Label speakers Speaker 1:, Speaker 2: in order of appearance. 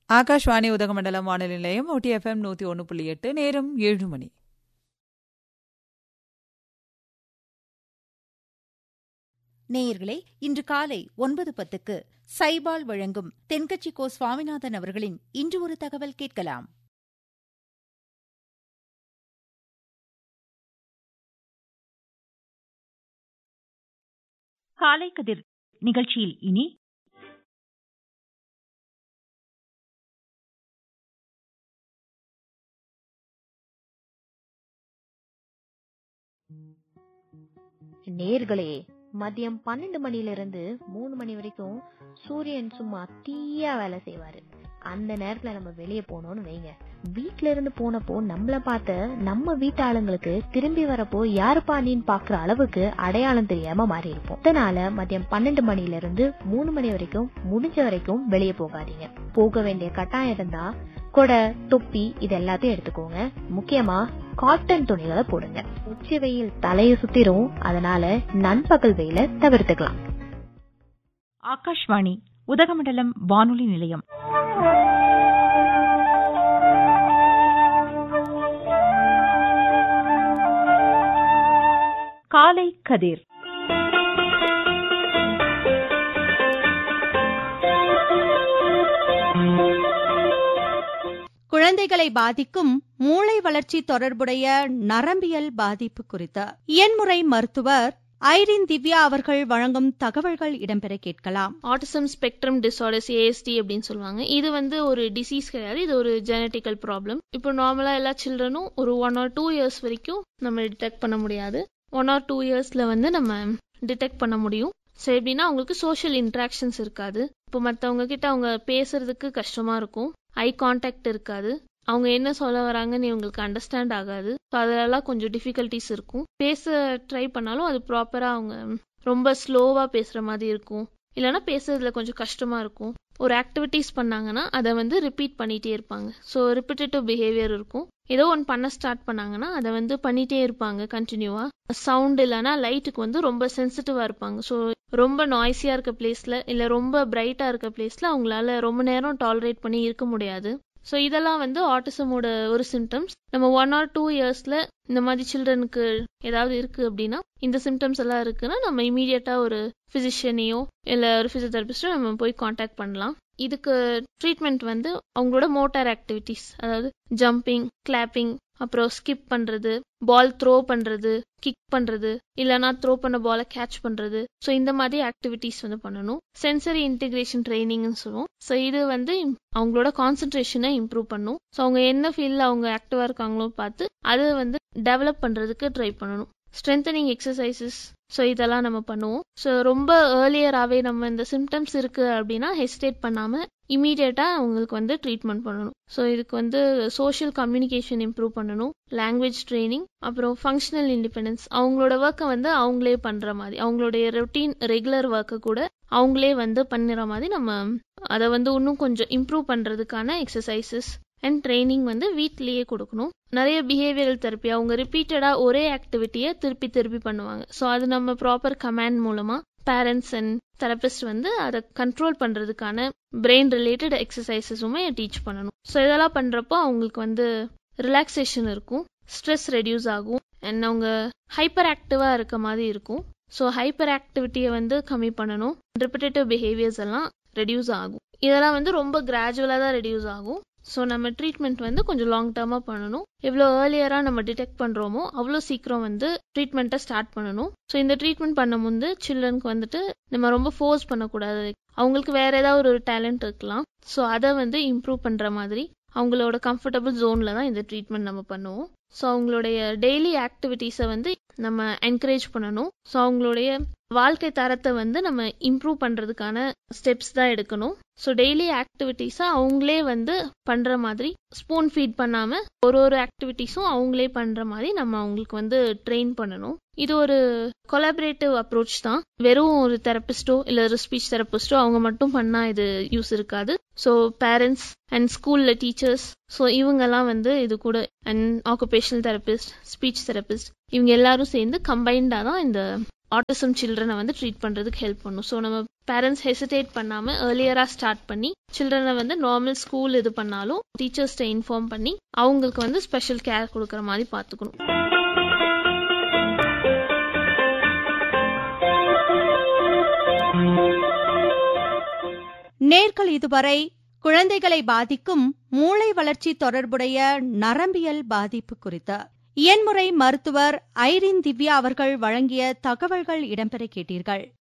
Speaker 1: ஆகாஷ்வாணி உதகமண்டலம் வானொலி நிலையம் ஒட்டி எஃப்எம் நூத்தி ஒன்று புள்ளி எட்டு நேரம் ஏழு மணி
Speaker 2: நேயர்களே இன்று காலை ஒன்பது பத்துக்கு சைபால் வழங்கும் தென்கட்சி கோ சுவாமிநாதன் அவர்களின் இன்று ஒரு தகவல் கேட்கலாம்
Speaker 3: காலை கதிர் நிகழ்ச்சியில் இனி
Speaker 4: நேர்களே மதியம் பன்னெண்டு மணில இருந்து மூணு மணி வரைக்கும் சூரியன் சும்மா தீயா வேலை செய்வாரு அந்த நேரத்துல நம்ம வெளியே போனோம்னு வைங்க வீட்ல இருந்து போனப்போ நம்மள பார்த்த நம்ம வீட்டு ஆளுங்களுக்கு திரும்பி வரப்போ யாருப்பா நீன்னு பாக்குற அளவுக்கு அடையாளம் தெரியாம மாறி இருப்போம் அதனால மதியம் பன்னெண்டு மணில இருந்து மூணு மணி வரைக்கும் முடிஞ்ச வரைக்கும் வெளியே போகாதீங்க போக வேண்டிய கட்டாயம் இருந்தா கொடை தொப்பி இது எல்லாத்தையும் எடுத்துக்கோங்க முக்கியமா காட்டன் துணிகளை போடுங்க உச்சி வெயில் தலைய சுத்திரும் அதனால நண்பகல் வெயில தவிர்த்துக்கலாம்
Speaker 3: ஆகாஷ்வாணி உதகமண்டலம் வானொலி நிலையம் காலை கதிர்
Speaker 2: குழந்தைகளை பாதிக்கும் மூளை வளர்ச்சி தொடர்புடைய நரம்பியல் பாதிப்பு குறித்த இயன்முறை மருத்துவர் ஐரின் திவ்யா அவர்கள் வழங்கும் தகவல்கள் இடம்பெற கேட்கலாம்
Speaker 5: ஆட்டிசம் ஸ்பெக்ட்ரம் டிசார்டர்ஸ் ஏஎஸ்டி அப்படின்னு சொல்லுவாங்க இது வந்து ஒரு டிசீஸ் கிடையாது இது ஒரு ஜெனட்டிக்கல் ப்ராப்ளம் இப்போ நார்மலா எல்லா சில்ட்ரனும் ஒரு ஒன் ஆர் டூ இயர்ஸ் வரைக்கும் நம்ம டிடெக்ட் பண்ண முடியாது ஒன் ஆர் டூ இயர்ஸ்ல வந்து நம்ம டிடெக்ட் பண்ண முடியும் ஸோ எப்படின்னா அவங்களுக்கு சோஷியல் இன்ட்ராக்ஷன்ஸ் இருக்காது இப்போ மற்றவங்க கிட்ட அவங்க பேசுறதுக்கு கஷ்டமா இருக்கும் ஐ கான்டாக்ட் இருக்காது அவங்க என்ன சொல்ல வராங்கன்னு இவங்களுக்கு அண்டர்ஸ்டாண்ட் ஆகாது ஸோ அதிலெல்லாம் கொஞ்சம் டிஃபிகல்ட்டிஸ் இருக்கும் பேச ட்ரை பண்ணாலும் அது ப்ராப்பராக அவங்க ரொம்ப ஸ்லோவாக பேசுகிற மாதிரி இருக்கும் இல்லைன்னா பேசுறதுல கொஞ்சம் கஷ்டமாக இருக்கும் ஒரு ஆக்டிவிட்டீஸ் பண்ணாங்கன்னா அதை வந்து ரிப்பீட் பண்ணிகிட்டே இருப்பாங்க ஸோ ரிப்பிட்டேட்டிவ் பிஹேவியர் இருக்கும் ஏதோ ஒன்று பண்ண ஸ்டார்ட் பண்ணாங்கன்னா அதை வந்து பண்ணிகிட்டே இருப்பாங்க கண்டினியூவாக சவுண்ட் இல்லைன்னா லைட்டுக்கு வந்து ரொம்ப சென்சிட்டிவாக இருப்பாங்க ஸோ ரொம்ப நாய்ஸியாக இருக்க பிளேஸில் இல்லை ரொம்ப பிரைட்டாக இருக்க பிளேஸில் அவங்களால ரொம்ப நேரம் டாலரேட் பண்ணி இருக்க முடியாது ஸோ இதெல்லாம் வந்து ஆட்டிசமோட ஒரு சிம்டம்ஸ் நம்ம ஒன் ஆர் டூ இயர்ஸ்ல இந்த மாதிரி சில்ட்ரனுக்கு ஏதாவது இருக்கு அப்படின்னா இந்த சிம்டம்ஸ் எல்லாம் இருக்குன்னா நம்ம இமீடியட்டா ஒரு பிசிஷியனையோ இல்லை ஒரு பிசியோதெரபிஸ்டோ நம்ம போய் காண்டாக்ட் பண்ணலாம் இதுக்கு ட்ரீட்மெண்ட் வந்து அவங்களோட மோட்டார் ஆக்டிவிட்டிஸ் அதாவது ஜம்பிங் கிளாப்பிங் அப்புறம் ஸ்கிப் பண்றது பால் த்ரோ பண்றது கிக் பண்றது இல்லைனா த்ரோ பண்ண பாலை கேட்ச் பண்றது ஸோ இந்த மாதிரி ஆக்டிவிட்டிஸ் வந்து பண்ணணும் சென்சரி இன்டிகிரேஷன் ட்ரைனிங்னு சொல்லுவோம் ஸோ இது வந்து அவங்களோட கான்சென்ட்ரேஷனை இம்ப்ரூவ் பண்ணும் ஸோ அவங்க என்ன ஃபீல்டில் அவங்க ஆக்டிவாக இருக்காங்களோ பார்த்து அதை வந்து டெவலப் பண்ணுறதுக்கு ட்ரை பண்ணணும் ஸ்ட்ரென்தனிங் எக்ஸசைசஸ் ஸோ இதெல்லாம் நம்ம பண்ணுவோம் ஸோ ரொம்ப ஏர்லியராகவே நம்ம இந்த சிம்டம்ஸ் இருக்கு அப்படின்னா ஹெசிடேட் பண்ணாமல் இமீடியட்டாக அவங்களுக்கு வந்து ட்ரீட்மெண்ட் பண்ணணும் ஸோ இதுக்கு வந்து சோஷியல் கம்யூனிகேஷன் இம்ப்ரூவ் பண்ணணும் லாங்குவேஜ் ட்ரைனிங் அப்புறம் ஃபங்க்ஷனல் இண்டிபெண்டன்ஸ் அவங்களோட ஒர்க்கை வந்து அவங்களே பண்ணுற மாதிரி அவங்களுடைய ரொட்டீன் ரெகுலர் ஒர்க்கை கூட அவங்களே வந்து பண்ணுற மாதிரி நம்ம அதை வந்து இன்னும் கொஞ்சம் இம்ப்ரூவ் பண்ணுறதுக்கான எக்ஸசைசஸ் அண்ட் ட்ரைனிங் வந்து வீட்லேயே கொடுக்கணும் நிறைய பிஹேவியரல் தெரப்பி அவங்க ரிப்பீட்டடாக ஒரே ஆக்டிவிட்டியை திருப்பி திருப்பி பண்ணுவாங்க ஸோ அது நம்ம ப்ராப்பர் கமாண்ட் மூலமாக பேரண்ட்ஸ் அண்ட் தெரபிஸ்ட் வந்து அதை கண்ட்ரோல் பண்ணுறதுக்கான பிரெயின் ரிலேட்டட் எக்ஸசைசஸுமே டீச் பண்ணணும் ஸோ இதெல்லாம் பண்ணுறப்போ அவங்களுக்கு வந்து ரிலாக்ஸேஷன் இருக்கும் ஸ்ட்ரெஸ் ரெடியூஸ் ஆகும் அண்ட் அவங்க ஹைப்பர் ஆக்டிவாக இருக்க மாதிரி இருக்கும் ஸோ ஹைப்பர் ஆக்டிவிட்டியை வந்து கம்மி பண்ணணும் ரிப்பிட்டேட்டிவ் பிஹேவியர்ஸ் எல்லாம் ரெடியூஸ் ஆகும் இதெல்லாம் வந்து ரொம்ப கிராஜுவலாக தான் ரெடியூஸ் ஆகும் ஸோ நம்ம ட்ரீட்மெண்ட் வந்து கொஞ்சம் லாங் டேர்மாக பண்ணணும் எவ்வளோ ஏர்லியராக நம்ம டிடெக்ட் பண்ணுறோமோ அவ்வளோ சீக்கிரம் வந்து ட்ரீட்மெண்ட்டை ஸ்டார்ட் பண்ணணும் ஸோ இந்த ட்ரீட்மெண்ட் பண்ண முந்து சில்ட்ரனுக்கு வந்துட்டு நம்ம ரொம்ப ஃபோர்ஸ் பண்ணக்கூடாது அவங்களுக்கு வேற ஏதாவது ஒரு டேலண்ட் இருக்கலாம் ஸோ அதை வந்து இம்ப்ரூவ் பண்ணுற மாதிரி அவங்களோட கம்ஃபர்டபுள் ஜோனில் தான் இந்த ட்ரீட்மெண்ட் நம்ம பண்ணுவோம் ஸோ அவங்களுடைய டெய்லி ஆக்டிவிட்டீஸை வந்து நம்ம என்கரேஜ் பண்ணணும் ஸோ அவங்களுடைய வாழ்க்கை தரத்தை வந்து நம்ம இம்ப்ரூவ் பண்ணுறதுக்கான ஸ்டெப்ஸ் தான் எடுக்கணும் ஸோ டெய்லி ஆக்டிவிட்டீஸை அவங்களே வந்து பண்ணுற மாதிரி ஸ்பூன் ஃபீட் பண்ணாமல் ஒரு ஒரு ஆக்டிவிட்டீஸும் அவங்களே பண்ணுற மாதிரி நம்ம அவங்களுக்கு வந்து ட்ரெயின் பண்ணணும் இது ஒரு கொலாபரேட்டிவ் அப்ரோச் தான் வெறும் ஒரு தெரபிஸ்டோ இல்லை ஒரு ஸ்பீச் தெரபிஸ்டோ அவங்க மட்டும் பண்ணால் இது யூஸ் இருக்காது ஸோ பேரண்ட்ஸ் அண்ட் ஸ்கூலில் டீச்சர்ஸ் ஸோ இவங்கெல்லாம் வந்து இது கூட and occupational therapist speech therapist இவங்க எல்லாரும் சேர்ந்து கம்பைண்டாக தான் இந்த ஆட்டிசம் சில்ட்ரனை வந்து ட்ரீட் பண்ணுறதுக்கு ஹெல்ப் பண்ணும் ஸோ நம்ம பேரண்ட்ஸ் ஹெசிடேட் பண்ணாம ஏர்லியரா ஸ்டார்ட் பண்ணி சில்ட்ரனை வந்து நார்மல் ஸ்கூல் இது பண்ணாலும் டீச்சர்ஸ்ட இன்ஃபார்ம் பண்ணி அவங்களுக்கு வந்து ஸ்பெஷல் கேர் கொடுக்கற மாதிரி பாத்துக்கணும்
Speaker 2: நேர்கள் இதுவரை குழந்தைகளை பாதிக்கும் மூளை வளர்ச்சி தொடர்புடைய நரம்பியல் பாதிப்பு குறித்து இயன்முறை மருத்துவர் ஐரின் திவ்யா அவர்கள் வழங்கிய தகவல்கள் இடம்பெற கேட்டீர்கள்